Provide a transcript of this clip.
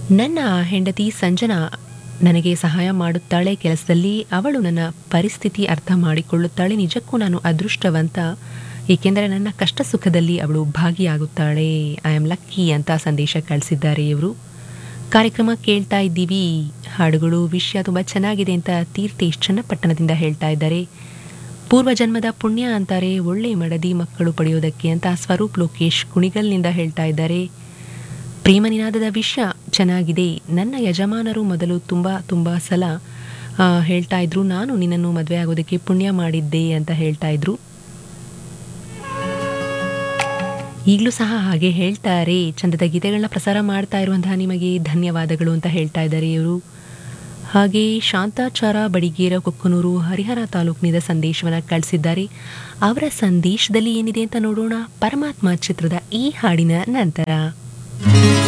ನನ್ನ ಹೆಂಡತಿ ಸಂಜನಾ ನನಗೆ ಸಹಾಯ ಮಾಡುತ್ತಾಳೆ ಕೆಲಸದಲ್ಲಿ ಅವಳು ನನ್ನ ಪರಿಸ್ಥಿತಿ ಅರ್ಥ ಮಾಡಿಕೊಳ್ಳುತ್ತಾಳೆ ನಿಜಕ್ಕೂ ನಾನು ಅದೃಷ್ಟವಂತ ಏಕೆಂದರೆ ನನ್ನ ಕಷ್ಟ ಸುಖದಲ್ಲಿ ಅವಳು ಭಾಗಿಯಾಗುತ್ತಾಳೆ ಐ ಆಮ್ ಲಕ್ಕಿ ಅಂತ ಸಂದೇಶ ಕಳಿಸಿದ್ದಾರೆ ಇವರು ಕಾರ್ಯಕ್ರಮ ಕೇಳ್ತಾ ಇದ್ದೀವಿ ಹಾಡುಗಳು ವಿಷಯ ತುಂಬ ಚೆನ್ನಾಗಿದೆ ಅಂತ ತೀರ್ಥೇಶ್ ಚನ್ನಪಟ್ಟಣದಿಂದ ಹೇಳ್ತಾ ಇದ್ದಾರೆ ಪೂರ್ವ ಜನ್ಮದ ಪುಣ್ಯ ಅಂತಾರೆ ಒಳ್ಳೆ ಮಡದಿ ಮಕ್ಕಳು ಪಡೆಯೋದಕ್ಕೆ ಅಂತ ಸ್ವರೂಪ್ ಲೋಕೇಶ್ ಕುಣಿಗಲ್ನಿಂದ ಹೇಳ್ತಾ ಇದ್ದಾರೆ ಪ್ರೇಮ ನಿನಾದದ ವಿಷಯ ಚೆನ್ನಾಗಿದೆ ನನ್ನ ಯಜಮಾನರು ಮೊದಲು ತುಂಬ ತುಂಬ ಸಲ ಆ, ಹೇಳ್ತಾ ಇದ್ರು ನಾನು ನಿನ್ನನ್ನು ಮದುವೆ ಆಗೋದಕ್ಕೆ ಪುಣ್ಯ ಮಾಡಿದ್ದೆ ಅಂತ ಹೇಳ್ತಾ ಇದ್ರು ಈಗಲೂ ಸಹ ಹಾಗೆ ಹೇಳ್ತಾರೆ ಚಂದದ ಗೀತೆಗಳನ್ನ ಪ್ರಸಾರ ಮಾಡ್ತಾ ಇರುವಂತಹ ನಿಮಗೆ ಧನ್ಯವಾದಗಳು ಅಂತ ಹೇಳ್ತಾ ಇದ್ದಾರೆ ಇವರು ಹಾಗೆ ಶಾಂತಾಚಾರ ಬಡಿಗೇರ ಕೊಕ್ಕನೂರು ಹರಿಹರ ತಾಲೂಕಿನಿಂದ ಸಂದೇಶವನ್ನು ಕಳಿಸಿದ್ದಾರೆ ಅವರ ಸಂದೇಶದಲ್ಲಿ ಏನಿದೆ ಅಂತ ನೋಡೋಣ ಪರಮಾತ್ಮ ಚಿತ್ರದ ಈ ಹಾಡಿನ ನಂತರ